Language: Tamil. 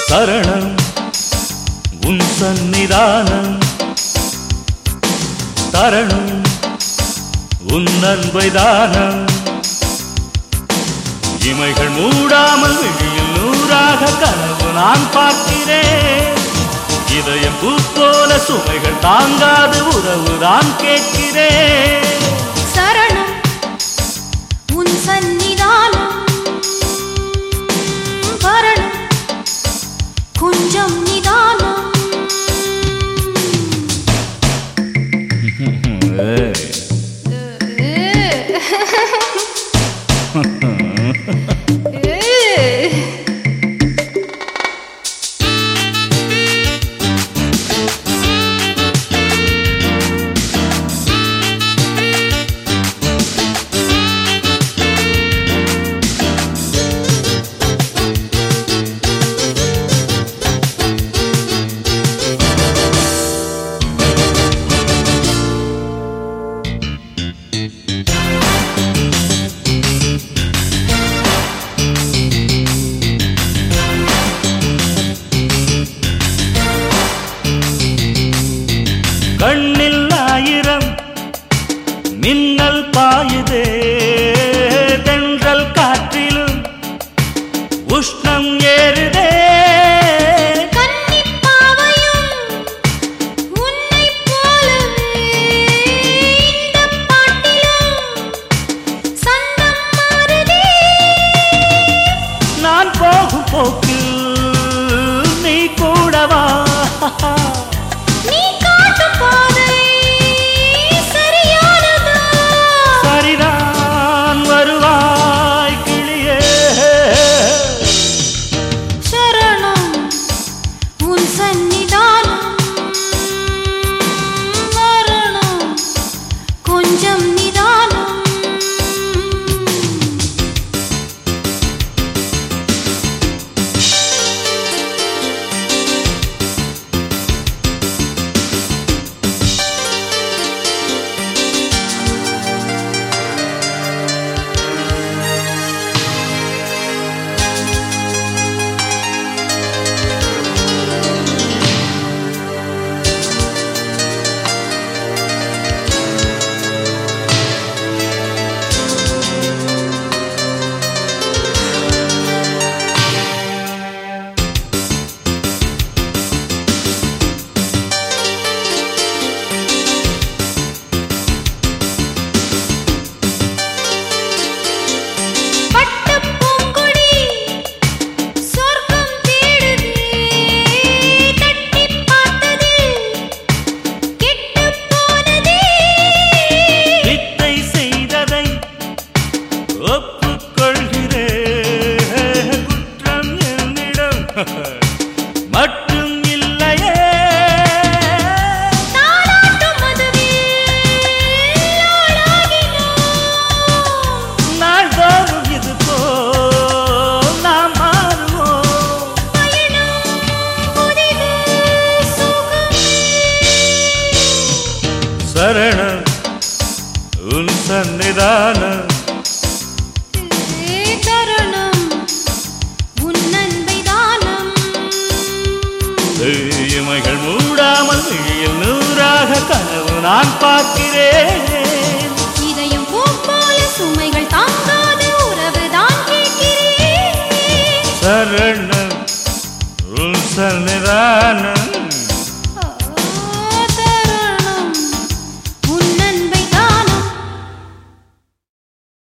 சரணம் உன் சந்நிதானம் தரணும் உன் அன்பை தானம் இமைகள் மூடாமல் விழியில் நூறாக கனவு நான் பார்க்கிறேன் இதயம் பூ போல சுமைகள் தாங்காது உறவு நான் கேட்கிறேன் சரணம் உன் சந்நிதானம் வரணும் கொஞ்சம் நிதானம் கண்ணில் ஆயிரம் மின்னல் பாயுதே தென்றல் காற்றிலும் உஷ்ணம் ஏறுதே கன்னிப் பாவையும் உன்னைப் போலவே இந்தப் பாட்டிலும் சந்தம் மாறுதே. நான் போகும் போக்கில் நீ கூடவா நீ காட்டும் பாதை சரியானதா? சரிதான் வருவாய் கிளியே சரணம் உன் சந்நிதானம் வரணும் கொஞ்சம் நிதானம் பட்டுப் பூங்கொடி சொர்க்கம் தேடுதே தட்டிப் பார்த்ததில் கெட்டுப் போனதே வித்தை செய்ததை ஒப்புக்கொள்கிறேன் குற்றம் என்னிடம் மட்டும் இல்லையே தாலாட்டும் மதுவில் ஆளாகினோம் நாள்தோறும் இது போல் நாம் மாறுவோம் பயணம் புதிது சுகம் சரணம் உன் சன்னிதானம் தருணம் உன் அன்பை தானம் இமைகள் மூடாமல் விழியில் நூறாக கனவு நான் பார்க்கிறேன்